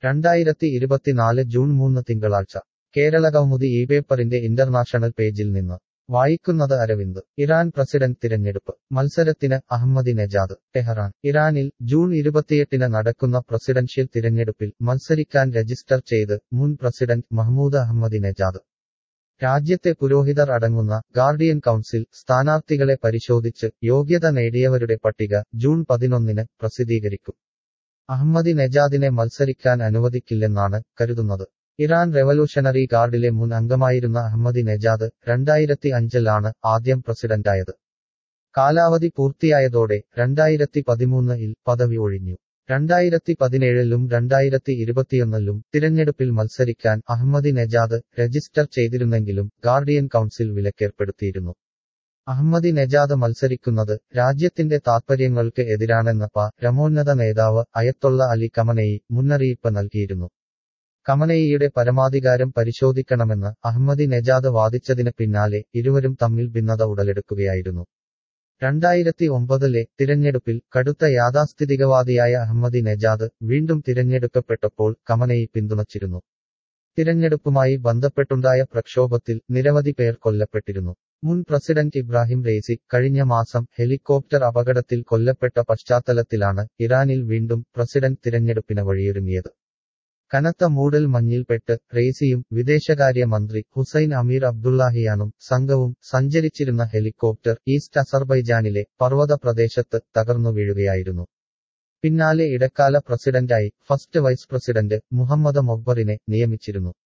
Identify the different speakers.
Speaker 1: രണ്ടായിരത്തി ഇരുപത്തിനാല് ജൂൺ മൂന്ന് തിങ്കളാഴ്ച കേരള കൗമുദി ഈ പേപ്പറിന്റെ ഇന്റർനാഷണൽ പേജിൽ നിന്ന് വായിക്കുന്നത് അരവിന്ദ് ഇറാൻ പ്രസിഡന്റ് തിരഞ്ഞെടുപ്പ് മത്സരത്തിന് അഹമ്മദി നെജാദ് ടെഹ്റാൻ ഇറാനിൽ ജൂൺ ഇരുപത്തിയെട്ടിന് നടക്കുന്ന പ്രസിഡൻഷ്യൽ തിരഞ്ഞെടുപ്പിൽ മത്സരിക്കാൻ രജിസ്റ്റർ ചെയ്ത് മുൻ പ്രസിഡന്റ് മഹ്മൂദ് അഹമ്മദി നെജാദ് രാജ്യത്തെ പുരോഹിതർ അടങ്ങുന്ന ഗാർഡിയൻ കൗൺസിൽ സ്ഥാനാർത്ഥികളെ പരിശോധിച്ച് യോഗ്യത നേടിയവരുടെ പട്ടിക ജൂൺ പതിനൊന്നിന് പ്രസിദ്ധീകരിക്കും അഹമ്മദി നെജാദിനെ മത്സരിക്കാൻ അനുവദിക്കില്ലെന്നാണ് കരുതുന്നത് ഇറാൻ റെവല്യൂഷണറി ഗാർഡിലെ മുൻ അംഗമായിരുന്ന അഹമ്മദി നെജാദ് രണ്ടായിരത്തി അഞ്ചിലാണ് ആദ്യം പ്രസിഡന്റായത് കാലാവധി പൂർത്തിയായതോടെ രണ്ടായിരത്തി പതിമൂന്നിൽ പദവി ഒഴിഞ്ഞു രണ്ടായിരത്തി പതിനേഴിലും രണ്ടായിരത്തി ഇരുപത്തിയൊന്നിലും തിരഞ്ഞെടുപ്പിൽ മത്സരിക്കാൻ അഹമ്മദി നെജാദ് രജിസ്റ്റർ ചെയ്തിരുന്നെങ്കിലും ഗാർഡിയൻ കൗൺസിൽ വിലക്കേർപ്പെടുത്തിയിരുന്നു അഹമ്മദി നെജാദ് മത്സരിക്കുന്നത് രാജ്യത്തിന്റെ താത്പര്യങ്ങൾക്ക് എതിരാണെന്ന് പ രമോന്നത നേതാവ് അയത്തൊള്ള അലി കമനെയി മുന്നറിയിപ്പ് നൽകിയിരുന്നു കമനെയിയുടെ പരമാധികാരം പരിശോധിക്കണമെന്ന് അഹമ്മദി നെജാദ് വാദിച്ചതിന് പിന്നാലെ ഇരുവരും തമ്മിൽ ഭിന്നത ഉടലെടുക്കുകയായിരുന്നു രണ്ടായിരത്തി ഒമ്പതിലെ തിരഞ്ഞെടുപ്പിൽ കടുത്ത യാഥാസ്ഥിതികവാദിയായ അഹമ്മദി നെജാദ് വീണ്ടും തിരഞ്ഞെടുക്കപ്പെട്ടപ്പോൾ കമനെയി പിന്തുണച്ചിരുന്നു തിരഞ്ഞെടുപ്പുമായി ബന്ധപ്പെട്ടുണ്ടായ പ്രക്ഷോഭത്തിൽ നിരവധി പേർ കൊല്ലപ്പെട്ടിരുന്നു മുൻ പ്രസിഡന്റ് ഇബ്രാഹിം റെയ്സി കഴിഞ്ഞ മാസം ഹെലികോപ്റ്റർ അപകടത്തിൽ കൊല്ലപ്പെട്ട പശ്ചാത്തലത്തിലാണ് ഇറാനിൽ വീണ്ടും പ്രസിഡന്റ് തിരഞ്ഞെടുപ്പിന് വഴിയൊരുങ്ങിയത് കനത്ത മൂടൽ മഞ്ഞിൽപ്പെട്ട് റെയ്സിയും വിദേശകാര്യ മന്ത്രി ഹുസൈൻ അമീർ അബ്ദുല്ലാഹിയാനും സംഘവും സഞ്ചരിച്ചിരുന്ന ഹെലികോപ്റ്റർ ഈസ്റ്റ് അസർബൈജാനിലെ പർവ്വത പ്രദേശത്ത് തകർന്നു വീഴുകയായിരുന്നു പിന്നാലെ ഇടക്കാല പ്രസിഡന്റായി ഫസ്റ്റ് വൈസ് പ്രസിഡന്റ് മുഹമ്മദ് മൊബ്ബറിനെ നിയമിച്ചിരുന്നു